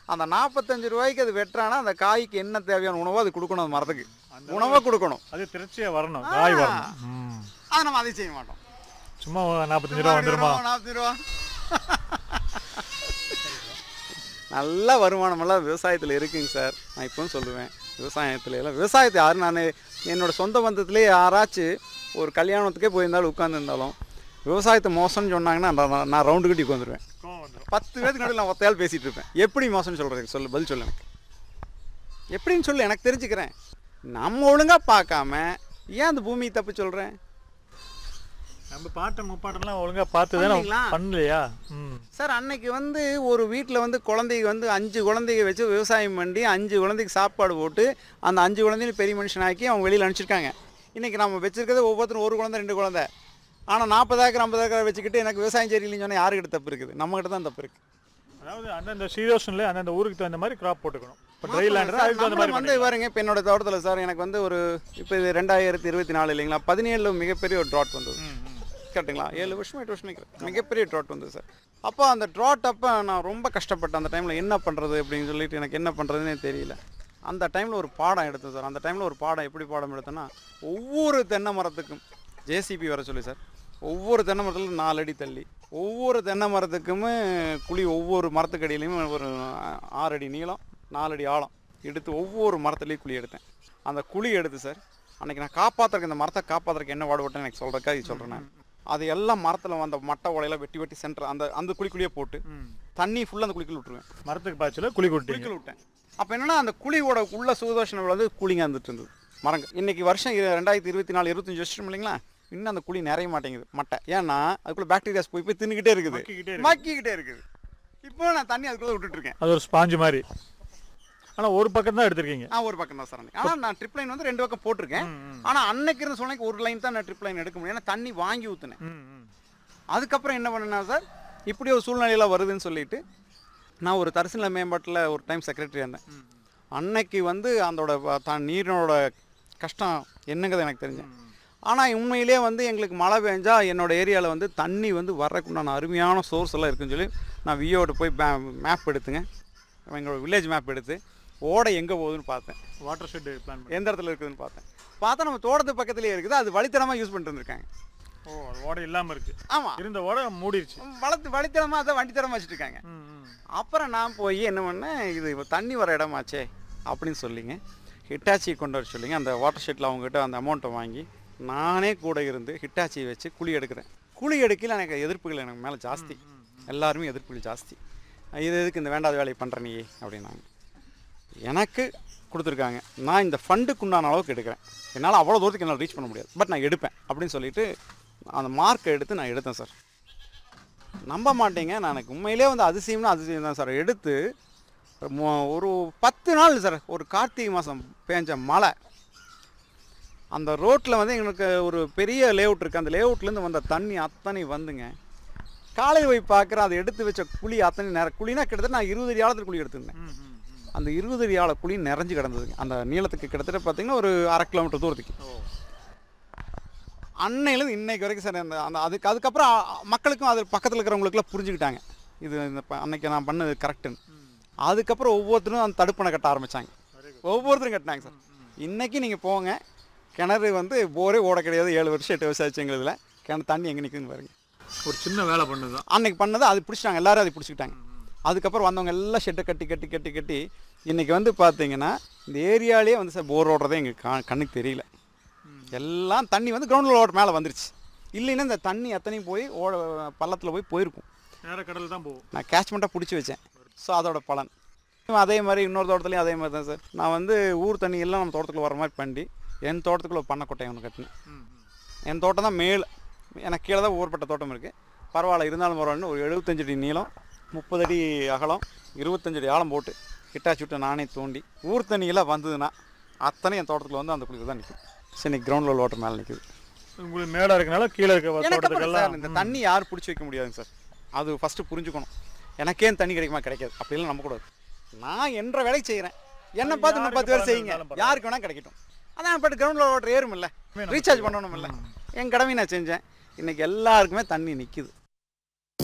அந்த நாற்பத்தஞ்சு ரூபாய்க்கு அது வெட்டுறானா அந்த காய்க்கு என்ன தேவையான உணவோ அது கொடுக்கணும் அந்த மரத்துக்கு உணவை கொடுக்கணும் அது திருச்சியாக வரணும் காய் வரணும் ம். அதை நம்ம அதை செய்ய மாட்டோம் சும்மா நாற்பத்தஞ்சு ரூபா வந்துருமா நாற்பது ரூபா நல்ல வருமானமெல்லாம் விவசாயத்தில் இருக்குங்க சார் நான் இப்பவும் சொல்லுவேன் விவசாயத்துல எல்லாம் விவசாயத்தை யாரும் நான் என்னோட சொந்த பந்தத்திலே யாராச்சும் ஒரு கல்யாணத்துக்கே போயிருந்தாலும் உட்காந்துருந்தாலும் விவசாயத்தை மோசம்னு சொன்னாங்கன்னா நான் நான் ரவுண்டு கட்டி உட்காந்துருவேன் கோவம் வந்துரும். பத்து பேருக்கு நடுவில் நான் ஒத்தையால் பேசிகிட்டு இருப்பேன் எப்படி மோசம்னு சொல்கிறது சொல்லு பதில் சொல்லு எனக்கு எப்படின்னு சொல்லு எனக்கு தெரிஞ்சுக்கிறேன் நம்ம ஒழுங்காக பார்க்காம ஏன் அந்த பூமியை தப்பு சொல்கிறேன் நம்ம பாட்டை முப்பாட்டெல்லாம் ஒழுங்கா பார்த்து தானே பண்ணீங்களா? பண்ணலையா ம் சார் அன்னைக்கு வந்து ஒரு வீட்டில் வந்து குழந்தைக்கு வந்து அஞ்சு குழந்தைங்க வச்சு விவசாயம் பண்ணி அஞ்சு குழந்தைக்கு சாப்பாடு போட்டு அந்த அஞ்சு குழந்தையும் பெரிய மனுஷனாக்கி அவங்க வெளியில் அனுப்பிச்சிருக்காங்க இன்றைக்கி நம்ம வச்சிருக்கிறது ஒவ்வொருத்தரும் ஒரு குழந்தை ரெண்டு குழந்தை ஆனால் நாற்பது ஏக்கர் ஐம்பது ஏக்கர் வச்சுக்கிட்டு எனக்கு விவசாயம் சரியில்லைன்னு சொன்னால் யாருக்கிட்ட தப்பு இருக்குது நம்மகிட்ட தான் தப்பு இருக்குது அதாவது அந்தந்த சீரோஷனில் அந்தந்த ஊருக்கு தகுந்த மாதிரி கிராப் போட்டுக்கணும் இப்போ ட்ரை லேண்டர் அதுக்கு தகுந்த மாதிரி வந்து பாருங்க இப்போ என்னோட தோட்டத்தில் சார் எனக்கு வந்து ஒரு இப்போ இது ரெண்டாயிரத்தி இருபத்தி நாலு இல்லைங்களா பதினேழில் மிகப்பெரிய ஒரு ட்ராட் வந்தது ம், ம். கரெக்டுங்களா ஏழு வருஷம் எட்டு வருஷம் நினைக்கிறேன் மிகப்பெரிய ட்ராட் வந்தது சார் அப்போ அந்த ட்ராட் அப்போ நான் ரொம்ப கஷ்டப்பட்டேன் அந்த டைமில் என்ன பண்ணுறது அப்படின்னு சொல்லிட்டு எனக்கு என்ன பண்ணுறதுனே தெரியல அந்த டைமில் ஒரு பாடம் எடுத்தேன் சார் அந்த டைமில் ஒரு பாடம் எப்படி பாடம் எடுத்தேன்னா ஒவ்வொரு தென்னை மரத்துக்கும் ஜேசிபி வர சொல்லி சார் ஒவ்வொரு தென்னை மரத்துலையும் நாலு அடி தள்ளி ஒவ்வொரு தென்னை மரத்துக்குமே குழி ஒவ்வொரு மரத்துக்கடியிலையும் ஒரு ஆறு அடி நீளம் நாலு அடி ஆழம் எடுத்து ஒவ்வொரு மரத்துலேயும் குழி எடுத்தேன் அந்த குழி எடுத்து சார் அன்னைக்கு நான் காப்பாற்றுறக்கு இந்த மரத்தை காப்பாற்றுறக்கு என்ன பாடுபட்டேன்னு எனக்கு சொல்கிறக்கா இது சொல்கிறேன் நான் அது எல்லாம் மரத்தில் அந்த மட்டை உலையில வெட்டி வெட்டி சென்டர் அந்த அந்த குழிக்குள்ளேயே போட்டு ம். தண்ணி ஃபுல்லாக அந்த குழிக்குள்ள விட்டுருவேன் மரத்துக்கு பாய்ச்சல குழி கொட்டிங்க குழிக்குள்ள விட்டேன் அப்போ என்னன்னா அந்த குழியோட உள்ள சூதோஷணம் வந்து கூலிங்க வந்துட்டு இருந்தது மரங்கள் இன்னைக்கு வருஷம் இரு- ரெண்டாயிரத்தி இருபத்தி நாலு இருபத்தஞ்சு வருஷம் இல்லைங்களா இன்னும் அந்த குழி நிறைய மாட்டேங்குது மட்டை ஏன்னா அதுக்குள்ள பாக்டீரியாஸ் போய் போய் தின்னுக்கிட்டே இருக்குது மக்கிக்கிட்டே இருக்கு. மக்கிக்கிட்டே இருக்குது இப்போ நான் தண்ணி அதுக்குள்ள விட்டுட்டு இருக்கேன் அது ஒரு ஸ்பாஞ்சு மாதிரி ஆனா ஒரு பக்கம் தான் எடுத்திருக்கீங்க ஆ ஒரு பக்கம் தான் சார் அன்னைக்கு. ஆனா நான் ட்ரிப் லைன் வந்து ரெண்டு பக்கம் போட்டிருக்கேன் ஆனா அன்னைக்கு இருந்த சொன்னைக்கு ஒரு லைன் தான் நான் ட்ரிப் லைன் எடுக்க முடியும் ஏன்னா தண்ணி வாங்கி ஊத்துனேன் ம், ம். அதுக்கப்புறம் என்ன பண்ணேன்னா சார் இப்படி ஒரு சூழ்நிலையில் வருதுன்னு சொல்லிட்டு நான் ஒரு தரிசன மேம்பாட்டில் ஒரு டைம் செக்ரட்டரி இருந்தேன் அன்னைக்கு வந்து அதோட வ- த நீரினோட கஷ்டம் என்னங்கிறது எனக்கு தெரிஞ்சேன் ஆனால் உண்மையிலே வந்து எங்களுக்கு மழை பெஞ்சா என்னோட ஏரியாவில் வந்து தண்ணி வந்து வர்றதுக்குண்டான அருமையான சோர்ஸ் எல்லாம் இருக்குன்னு சொல்லி நான் வியோட போய் மேப் எடுத்துங்க எங்களோட வில்லேஜ் மேப் எடுத்து ஓடை எங்கே போகுதுன்னு பார்த்தேன் வாட்டர் ஷெட் பிளான் பண்ணி எந்த இடத்துல இருக்குதுன்னு பார்த்தேன் பார்த்தா நம்ம தோட்டத்து பக்கத்துலேயே இருக்குது அது வழித்தனமாக யூஸ் பண்ணிட்டு இருந்திருக்காங்க ஓ அது ஓடை இல்லாம இருக்கு ஆமாம் இருந்த ஓடை மூடிருச்சு வளர்த்து வழித்தனமாக அதை வண்டித்தனமாக வச்சுட்டு இருக்காங்க ம், ம். அப்புறம் நான் போய் என்ன பண்ணேன் இது இப்ப தண்ணி வர இடமாச்சே அப்படின்னு சொல்லிங்க ஹிட்டாச்சியை கொண்டு வர சொல்லிங்க அந்த வாட்டர் ஷெட்டில் அவங்ககிட்ட அந்த அமௌண்ட்டை வாங்கி நானே கூட இருந்து ஹிட்டாச்சியை வச்சு குழி எடுக்கிறேன் குழி எடுக்கல எனக்கு எதிர்ப்புகள் எனக்கு மேலே ஜாஸ்தி எல்லாருமே எதிர்ப்புகள் ஜாஸ்தி இது எதுக்கு இந்த வேண்டாத வேலையை பண்ணுற நீ அப்படின்னாங்க எனக்கு கொடுத்துருக்காங்க நான் இந்த ஃபண்டுக்கு உண்டான அளவுக்கு எடுக்கிறேன் என்னால் அவ்வளோ தூரத்துக்கு என்னால் ரீச் பண்ண முடியாது பட் நான் எடுப்பேன் அப்படின்னு சொல்லிட்டு அந்த மார்க்கை எடுத்து நான் எடுத்தேன் சார் நம்ப மாட்டீங்க நான் எனக்கு உண்மையிலே வந்து அதிசயம்னா அதிசயம் தான் சார் எடுத்து மொ- ஒரு பத்து நாள் சார் ஒரு கார்த்திகை மாதம் பேஞ்ச மழை அந்த ரோட்டில் வந்து எங்களுக்கு ஒரு பெரிய லேஅவுட் இருக்குது அந்த லேஅவுட்லேருந்து வந்த தண்ணி அத்தனை வந்துங்க காலையில் போய் பார்க்குறேன் அதை எடுத்து வச்ச குழி அத்தனை நேரம் குழினா கிட்டத்தட்ட நான் இருபது அடி ஆழத்தில் குழி எடுத்திருந்தேன் ம், ம், ம். அந்த இருபது அடி ஆழ குழி நிறைஞ்சு கிடந்ததுங்க அந்த நீளத்துக்கு கிட்டத்தட்ட பார்த்தீங்கன்னா ஒரு அரை கிலோமீட்டர் தூரத்துக்கு ஓ அன்னையிலேருந்து இன்னைக்கு வரைக்கும் சார் அந்த அந்த அதுக்கு அதுக்கப்புறம் அ- மக்களுக்கும் அது பக்கத்தில் இருக்கிறவங்களுக்குலாம் புரிஞ்சுக்கிட்டாங்க இது இந்த ப- அன்னைக்கு நான் பண்ணது கரெக்டுன்னு அதுக்கப்புறம் ஒவ்வொருத்தரும் அந்த தடுப்பணை கட்ட ஆரம்பித்தாங்க ஒவ்வொருத்தரும் கட்டினாங்க சார் இன்னைக்கு நீங்கள் போங்க கிணறு வந்து போரே ஓட கிடையாது ஏழு வருஷம் எட்டு வருஷம் ஆச்சு எங்களுதுல கிணறு தண்ணி எங்கே நிற்குதுன்னு பாருங்க ஒரு சின்ன வேலை பண்ணுதான் அன்னைக்கு பண்ணது அது பிடிச்சிட்டாங்க எல்லாரும் அதை பிடிச்சிக்கிட்டாங்க அதுக்கப்புறம் வந்தவங்க எல்லாம் ஷெட்டை கட்டி கட்டி கட்டி கட்டி இன்னைக்கு வந்து பார்த்தீங்கன்னா இந்த ஏரியாலேயே வந்து சார் போர் ஓடுறதே எங்களுக்கு கா கண்ணுக்கு தெரியல எல்லாம் தண்ணி வந்து கிரவுண்டில் ஓட மேலே வந்துருச்சு இல்லைன்னா இந்த தண்ணி அத்தனையும் போய் ஓட பள்ளத்தில் போய் போயிருக்கும் நேர கடல் தான் போகும் நான் கேட்ச்மெண்ட்டாக பிடிச்சி வச்சேன் ஸோ அதோட பலன் அதே மாதிரி இன்னொரு தோட்டத்துலையும் அதே மாதிரி தான் சார் நான் வந்து ஊர் தண்ணி எல்லாம் நம்ம தோட்டத்துக்குள்ள வர மாதிரி பண்ணி என் தோட்டத்துக்குள்ள ஒரு பண்ணைக்கொட்டை ஒன்று கட்டினேன் ம், ம். என் தோட்டம் தான் மேல் எனக்கு கீழே தான் ஊர்பட்ட தோட்டம் இருக்குது பரவாயில்ல இருந்தாலும் பரவாயில்ல ஒரு எழுபத்தஞ்சு அடி நீளம் முப்பது அடி அகலம் இருபத்தஞ்சு அடி ஆழம் போட்டு கிட்டாச்சி விட்டு நானே தோண்டி ஊர் தண்ணியெல்லாம் வந்ததுன்னா அத்தனை என் தோட்டத்தில் வந்து அந்த குளிர் தான் நிற்கும் சரி கிரவுண்ட் லெவல் வாட்டர் மேலே நிற்குது உங்களுக்கு மேடா இருக்கனால கீழே இருக்க எனக்கு அப்புறம் தோட்டத்துக்கெல்லாம் சார் இந்த தண்ணி யார் பிடிச்சி வைக்க முடியாதுங்க சார் அது ஃபஸ்ட்டு புரிஞ்சுக்கணும் எனக்கே இந்த தண்ணி கிடைக்குமா கிடைக்காது அப்படிலாம் நம்பக்கூடாது நான் என்ற வேலையை செய்கிறேன் என்னை பார்த்து இன்னும் பத்து பேர் யாருக்கு செய்யுங்க பலன் இருந்தாலும் யாருக்கு வேணால் கிடைக்கட்டும் அதான் பட் கிரவுண்டில் வாட்டர் ஏறும் இல்லை ரீசார்ஜ் பண்ணணும் இல்லை என் கடமையை நான் செஞ்சேன் இன்னைக்கு எல்லாருக்குமே தண்ணி நிற்கிது